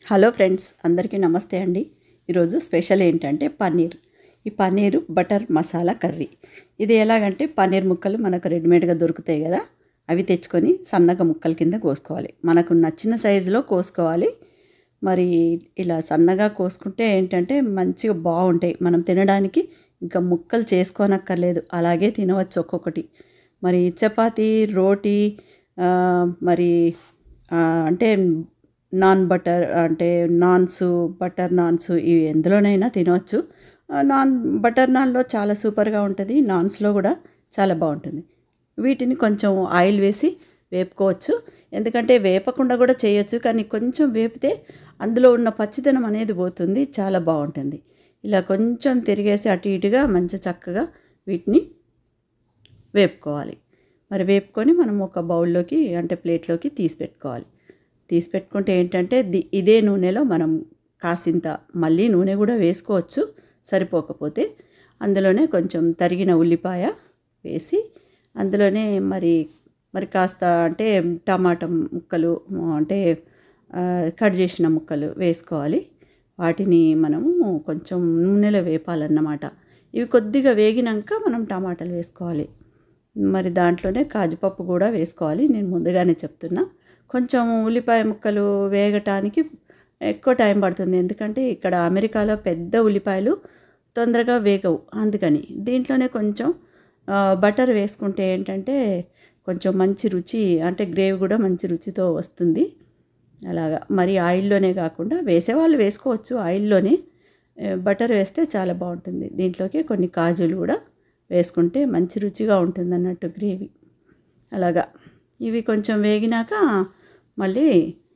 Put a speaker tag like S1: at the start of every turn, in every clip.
S1: hello friends అందరికీ నమస్తే అండి ఈరోజు స్పెషల్ ఏంటంటే పన్నీర్ ఈ పన్నీరు బటర్ మసాలా కర్రీ ఇది ఎలాగంటే పన్నీర్ ముక్కలు మనకు రెడీమేడ్గా దొరుకుతాయి కదా అవి తెచ్చుకొని సన్నగా ముక్కల కింద కోసుకోవాలి మనకు నచ్చిన సైజులో కోసుకోవాలి మరి ఇలా సన్నగా కోసుకుంటే ఏంటంటే మంచిగా బాగుంటాయి మనం తినడానికి ఇంకా ముక్కలు చేసుకోనక్కర్లేదు అలాగే తినవచ్చు ఒక్కొక్కటి మరి చపాతీ రోటీ ఆ, మరి ఆ, అంటే నాన్ బటర్ అంటే నాన్స్ బటర్ నాన్స్ ఇవి ఎందులోనైనా తినవచ్చు ఆ, నాన్ బటర్ నాన్లో చాలా సూపర్గా ఉంటుంది నాన్స్లో కూడా చాలా బాగుంటుంది వీటిని కొంచెం ఆయిల్ వేసి వేపుకోవచ్చు ఎందుకంటే వేపకుండా కూడా చేయొచ్చు కానీ కొంచెం వేపితే అందులో ఉన్న పచ్చిదనం అనేది పోతుంది చాలా బాగుంటుంది ఇలా కొంచెం తిరిగేసి అటు ఇటుగా మంచి చక్కగా వీటిని వేపుకోవాలి మరి వేపుకొని మనం ఒక బౌల్లోకి అంటే ప్లేట్లోకి తీసి పెట్టుకోవాలి తీసి పెట్టుకుంటే ఏంటంటే ది- ఇదే నూనెలో మనం కాసింత మళ్ళీ నూనె కూడా వేసుకోవచ్చు సరిపోకపోతే అందులోనే కొంచెం తరిగిన ఉల్లిపాయ వేసి అందులోనే మరి మరి కాస్త అంటే టమాటా ముక్కలు అంటే ఆ, కట్ చేసిన ముక్కలు వేసుకోవాలి వాటిని మనము కొంచెం నూనెలో వేపాలన్నమాట ఇవి కొద్దిగా వేగినాక మనం టమాటాలు వేసుకోవాలి మరి దాంట్లోనే కాజుపప్పు కూడా వేసుకోవాలి నేను ముందుగానే చెప్తున్నా కొంచెం ఉల్లిపాయ ముక్కలు వేగటానికి ఎక్కువ టైం పడుతుంది ఎందుకంటే ఇక్కడ అమెరికాలో పెద్ద ఉల్లిపాయలు తొందరగా వేగవు అందుకని దీంట్లోనే కొంచెం ఆ, బటర్ వేసుకుంటే ఏంటంటే కొంచెం మంచి రుచి అంటే గ్రేవీ కూడా మంచి రుచితో వస్తుంది అలాగా మరి ఆయిల్లోనే కాకుండా వేసేవాళ్ళు వేసుకోవచ్చు ఆయిల్లోనే ఏ, బటర్ వేస్తే చాలా బాగుంటుంది దీంట్లోకి కొన్ని కాజులు కూడా వేసుకుంటే మంచి రుచిగా ఉంటుంది అన్నట్టు గ్రేవీ అలాగా ఇవి కొంచెం వేగినాక మళ్ళీ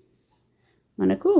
S1: మనకు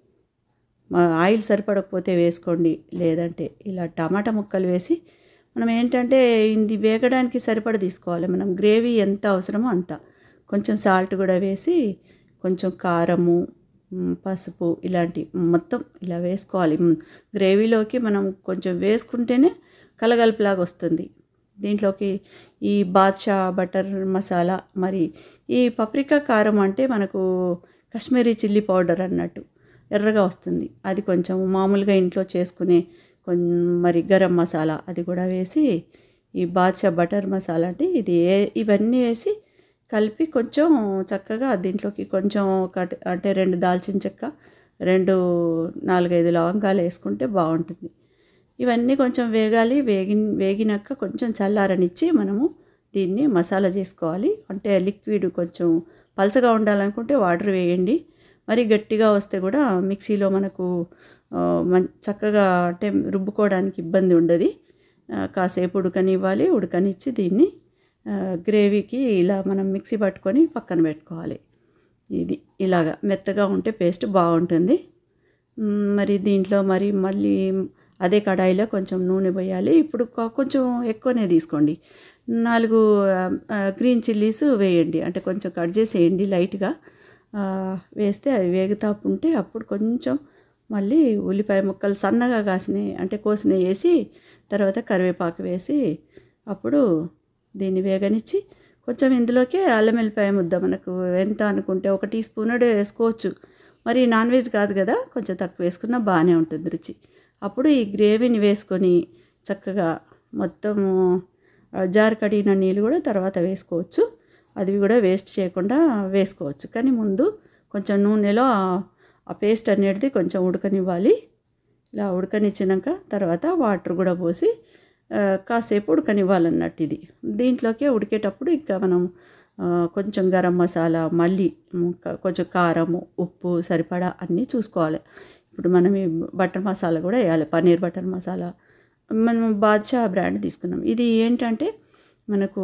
S1: మా ఆయిల్ సరిపడకపోతే వేసుకోండి లేదంటే ఇలా టమాటా ముక్కలు వేసి మనం ఏంటంటే ఇది వేగడానికి సరిపడ తీసుకోవాలి మనం గ్రేవీ ఎంత అవసరమో అంత కొంచెం సాల్ట్ కూడా వేసి కొంచెం కారము మ్, పసుపు ఇలాంటి మొత్తం ఇలా వేసుకోవాలి మ్, గ్రేవీలోకి మనం కొంచెం వేసుకుంటేనే కలగలుపులాగా వస్తుంది దీంట్లోకి ఈ బాద్షా బటర్ మసాలా మరి ఈ పప్రికా కారం అంటే మనకు కాశ్మీరీ చిల్లీ పౌడర్ అన్నట్టు ఎర్రగా వస్తుంది అది కొంచెం మామూలుగా ఇంట్లో చేసుకునే కొంచెం మరి గరం మసాలా అది కూడా వేసి ఈ బాద్షా బటర్ మసాలా అంటే ఇది ఏ- ఇవన్నీ వేసి కలిపి కొంచెం చక్కగా దీంట్లోకి కొంచెం ఒక అంటే రెండు దాల్చిన చెక్క రెండు నాలుగైదు లవంగాలు వేసుకుంటే బాగుంటుంది ఇవన్నీ కొంచెం వేగాలి వేగి వేగినాక కొంచెం చల్లారనిచ్చి మనము దీన్ని మసాలా చేసుకోవాలి అంటే లిక్విడ్ కొంచెం పలచగా ఉండాలనుకుంటే వాటర్ వేయండి మరి గట్టిగా వస్తే కూడా మిక్సీలో మనకు ఆ, మం- చక్కగా అంటే రుబ్బుకోవడానికి ఇబ్బంది ఉండదు ఆ, కాసేపు ఉడకనివ్వాలి ఉడకనిచ్చి దీన్ని ఆ, గ్రేవీకి ఇలా మనం మిక్సీ పట్టుకొని పక్కన పెట్టుకోవాలి ఇది ఇలాగా మెత్తగా ఉంటే పేస్ట్ బాగుంటుంది మ్, మరి దీంట్లో మరి మళ్ళీ అదే కడాయిలో కొంచెం నూనె పోయాలి ఇప్పుడు కొ- కొంచెం ఎక్కువనే తీసుకోండి నాలుగు ఆ, ఆ, గ్రీన్ చిల్లీస్ వేయండి అంటే కొంచెం కట్ చేసేయండి లైట్గా ఆ, వేస్తే అవి వేగుతా ఉంటే అప్పుడు కొంచెం మళ్ళీ ఉల్లిపాయ ముక్కలు సన్నగా కాసినవి అంటే కోసినవి వేసి తర్వాత కరివేపాకు వేసి అప్పుడు దీన్ని వేగనిచ్చి కొంచెం ఇందులోకే అల్లం వెల్లిపాయ ముద్ద మనకు ఎంత అనుకుంటే ఒక టీ స్పూన్ వేసుకోవచ్చు మరి నాన్ వెజ్ కాదు కదా కొంచెం తక్కువ వేసుకున్నా బాగానే ఉంటుంది రుచి అప్పుడు ఈ గ్రేవీని వేసుకొని చక్కగా మొత్తము ఆ, జార్ కడిగిన నీళ్ళు కూడా తర్వాత వేసుకోవచ్చు అది కూడా వేస్ట్ చేయకుండా వేసుకోవచ్చు కానీ ముందు కొంచెం నూనెలో ఆ- ఆ పేస్ట్ అనేది కొంచెం ఉడకనివ్వాలి ఇలా ఉడకనిచ్చినాక తర్వాత వాటర్ కూడా పోసి ఆ, కాసేపు ఉడకనివ్వాలన్నట్టు ఇది దీంట్లోకే ఉడికేటప్పుడు ఇంకా మనం ఆ, కొంచెం గరం మసాలా మళ్ళీ మ్, క- కొంచెం కారము ఉప్పు సరిపడా అన్నీ చూసుకోవాలి ఇప్పుడు మనం ఈ బటర్ మసాలా కూడా వేయాలి పన్నీర్ బటర్ మసాలా మనం బాద్షా బ్రాండ్ తీసుకున్నాం ఇది ఏంటంటే మనకు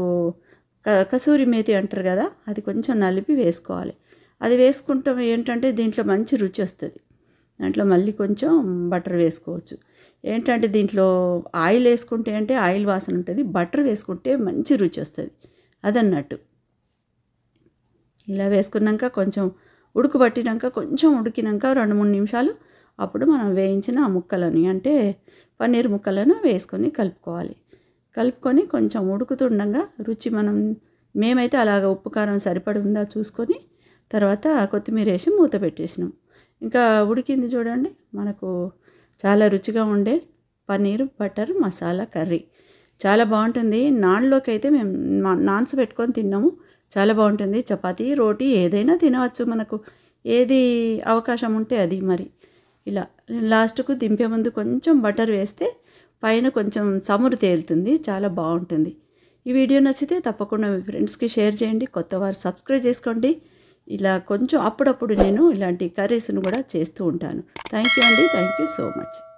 S1: క- కసూరి మేతి అంటారు కదా అది కొంచెం నలిపి వేసుకోవాలి అది వేసుకుంటాం ఏంటంటే దీంట్లో మంచి రుచి వస్తుంది దాంట్లో మళ్ళీ కొంచెం బటర్ వేసుకోవచ్చు ఏంటంటే దీంట్లో ఆయిల్ వేసుకుంటే అంటే ఆయిల్ వాసన ఉంటుంది బటర్ వేసుకుంటే మంచి రుచి వస్తుంది అదన్నట్టు ఇలా వేసుకున్నాక కొంచెం ఉడుకుబట్టినాక కొంచెం ఉడికినాక రెండు మూడు నిమిషాలు అప్పుడు మనం వేయించిన ఆ ముక్కలని అంటే పన్నీర్ ముక్కలను వేసుకొని కలుపుకోవాలి కలుపుకొని కొంచెం ఉడుకుతుండగా రుచి మనం మేమైతే అలాగ ఉప్పు కారం సరిపడి ఉందా చూసుకొని తర్వాత కొత్తిమీర వేసి మూత పెట్టేసినాం ఇంకా ఉడికింది చూడండి మనకు చాలా రుచిగా ఉండే పన్నీర్ బటర్ మసాలా కర్రీ చాలా బాగుంటుంది నాన్లోకి అయితే మేము నా- నాన్స్ పెట్టుకొని తిన్నాము చాలా బాగుంటుంది చపాతీ రోటీ ఏదైనా తినవచ్చు మనకు ఏది అవకాశం ఉంటే అది మరి ఇలా లాస్ట్కు దింపే ముందు కొంచెం బటర్ వేస్తే పైన కొంచెం సమురు తేలుతుంది చాలా బాగుంటుంది ఈ వీడియో నచ్చితే తప్పకుండా మీ ఫ్రెండ్స్కి షేర్ చేయండి కొత్త వారు సబ్స్క్రైబ్ చేసుకోండి ఇలా కొంచెం అప్పుడప్పుడు నేను ఇలాంటి కర్రీస్ను కూడా చేస్తూ ఉంటాను థ్యాంక్ యూ అండి థ్యాంక్ యూ సో మచ్